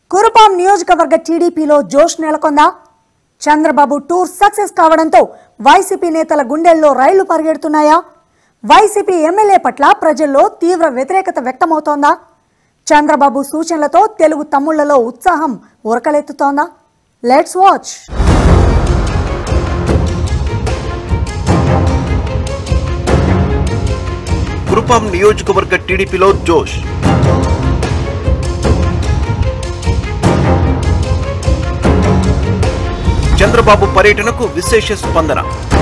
కురుపాం నియోజకవర్గ టీడీపీలో జోష్ నెలకొందా చంద్రబాబు టూర్ సక్సెస్ కావడంతో వైసీపీ నేతల గుండెల్లో రైళ్లు పరిగెడుతున్నాయా వైసీపీ ఎమ్మెల్యే పట్ల ప్రజల్లో తీవ్ర వ్యతిరేకత వ్యక్తమవుతోందా చంద్రబాబు సూచనలతో తెలుగు తమ్ముళ్లలో ఉత్సాహం ఉరకలెత్తుతోందా లెట్స్ వాచ్ కురుపాం నియోజకవర్గ టీడీపీలో జోష్ చంద్రబాబు పర్యటనకు విశేష స్పందన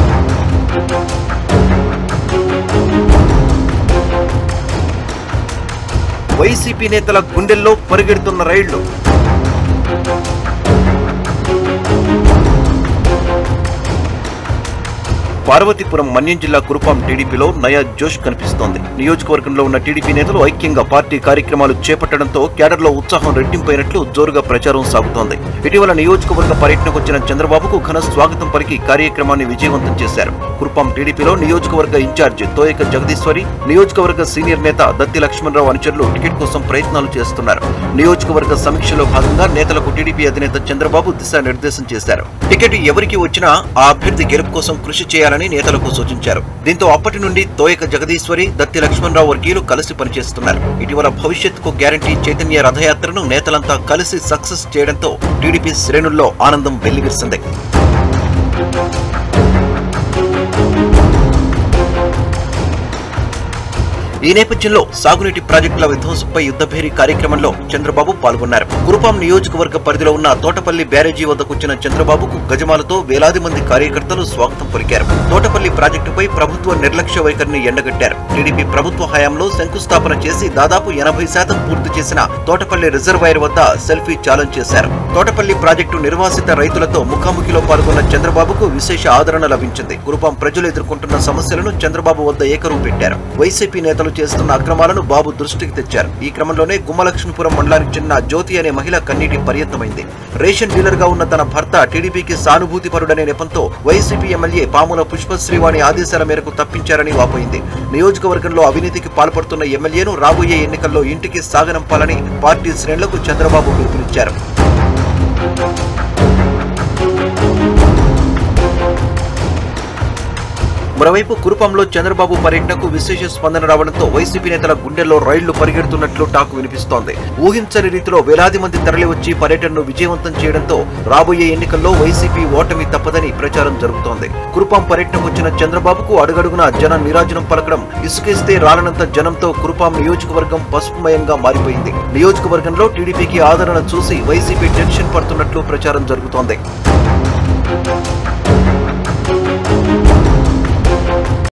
వైసీపీ నేతల గుండెల్లో పరిగెడుతున్న రైళ్లు పార్వతీపురం మన్యం జిల్లా కురుపాం టీడీపీలో నయా జోష్ కనిపిస్తోంది నియోజకవర్గంలో ఉన్న టీడీపీ నేతలు ఐక్యంగా పార్టీ కార్యక్రమాలు చేపట్టడంతో క్యాడర్లో ఉత్సాహం రెట్టింపైనట్లు జోరుగా ప్రచారం సాగుతోంది ఇటీవల నియోజకవర్గ పర్యటనకు వచ్చిన చంద్రబాబుకు ఘన స్వాగతం పలికి కార్యక్రమాన్ని విజయవంతం చేశారు కురుపాం టీడీపీలో నియోజకవర్గ ఇన్ఛార్జ్ తోయక జగదీశ్వరి నియోజకవర్గ సీనియర్ నేత దత్తి లక్ష్మణరావు అనుచరులు టికెట్ కోసం ప్రయత్నాలు చేస్తున్నారు నియోజకవర్గ సమీక్షలో భాగంగా నేతలకు టీడీపీ అధినేత చంద్రబాబు దిశానిర్దేశం చేశారు టికెట్ ఎవరికి వచ్చినా ఆ అభ్యర్థి గెలుపు కోసం కృషి చేయాలని నేతలకు సూచించారు దీంతో అప్పటి నుండి తోయక జగదీశ్వరి దత్తి లక్ష్మణరావు వర్గీయులు కలిసి పనిచేస్తున్నారు ఇటీవల భవిష్యత్తుకు గ్యారంటీ చైతన్య రథయాత్రను నేతలంతా కలిసి సక్సెస్ చేయడంతో టీడీపీ శ్రేణుల్లో ఆనందం వెల్లివిరిసింది ఈ నేపథ్యంలో సాగునీటి ప్రాజెక్టుల విధ్వంసంపై యుద్ధభేరి కార్యక్రమంలో చంద్రబాబు పాల్గొన్నారు గురుపాం నియోజకవర్గ పరిధిలో ఉన్న తోటపల్లి బ్యారేజీ వద్దకు వచ్చిన చంద్రబాబుకు గజమాలతో వేలాది మంది కార్యకర్తలు స్వాగతం పలికారు తోటపల్లి ప్రాజెక్టుపై ప్రభుత్వ నిర్లక్ష్య వైఖరిని ఎండగట్టారు టీడీపీ ప్రభుత్వ హయాంలో శంకుస్థాపన చేసి దాదాపు ఎనభై శాతం పూర్తి చేసిన తోటపల్లి రిజర్వాయర్ వద్ద సెల్ఫీ ఛాలెంజ్ చేశారు తోటపల్లి ప్రాజెక్టు నిర్వాసిత రైతులతో ముఖాముఖిలో పాల్గొన్న చంద్రబాబుకు విశేష ఆదరణ లభించింది గురుపాం ప్రజలు ఎదుర్కొంటున్న సమస్యలను చంద్రబాబు వద్ద ఏకరువు పెట్టారు వైసీపీ నేతలు చేస్తున్న అక్రమాలను బాబు దృష్టికి తెచ్చారు ఈ క్రమంలోనే గుమ్మలక్ష్మీపురం మండలానికి చెందిన జ్యోతి అనే మహిళ కన్నీటి పర్యంతమైంది రేషన్ డీలర్ గా ఉన్న తన భర్త టీడీపీకి సానుభూతి పరుడనే నెపంతో వైసీపీ ఎమ్మెల్యే పాముల పుష్పశ్రీవాణి ఆదేశాల మేరకు తప్పించారని వాపోయింది నియోజకవర్గంలో అవినీతికి పాల్పడుతున్న ఎమ్మెల్యేను రాబోయే ఎన్నికల్లో ఇంటికి సాగనంపాలని పార్టీ శ్రేణులకు చంద్రబాబు పిలుపునిచ్చారు మరోవైపు కురుపంలో చంద్రబాబు పర్యటనకు విశేష స్పందన రావడంతో వైసీపీ నేతల గుండెల్లో రైళ్లు పరిగెడుతున్నట్లు టాక్ వినిపిస్తోంది ఊహించని రీతిలో వేలాది మంది తరలివచ్చి పర్యటనను విజయవంతం చేయడంతో రాబోయే ఎన్నికల్లో వైసీపీ ఓటమి తప్పదని ప్రచారం జరుగుతోంది కురుపాం పర్యటనకు వచ్చిన చంద్రబాబుకు అడుగడుగునా జన నిరాజనం పలకడం ఇసుకేస్తే రాలనంత జనంతో కురుపాం నియోజకవర్గం పసుపుమయంగా మారిపోయింది నియోజకవర్గంలో టీడీపీకి ఆదరణ చూసి వైసీపీ టెన్షన్ పడుతున్నట్లు ప్రచారం జరుగుతోంది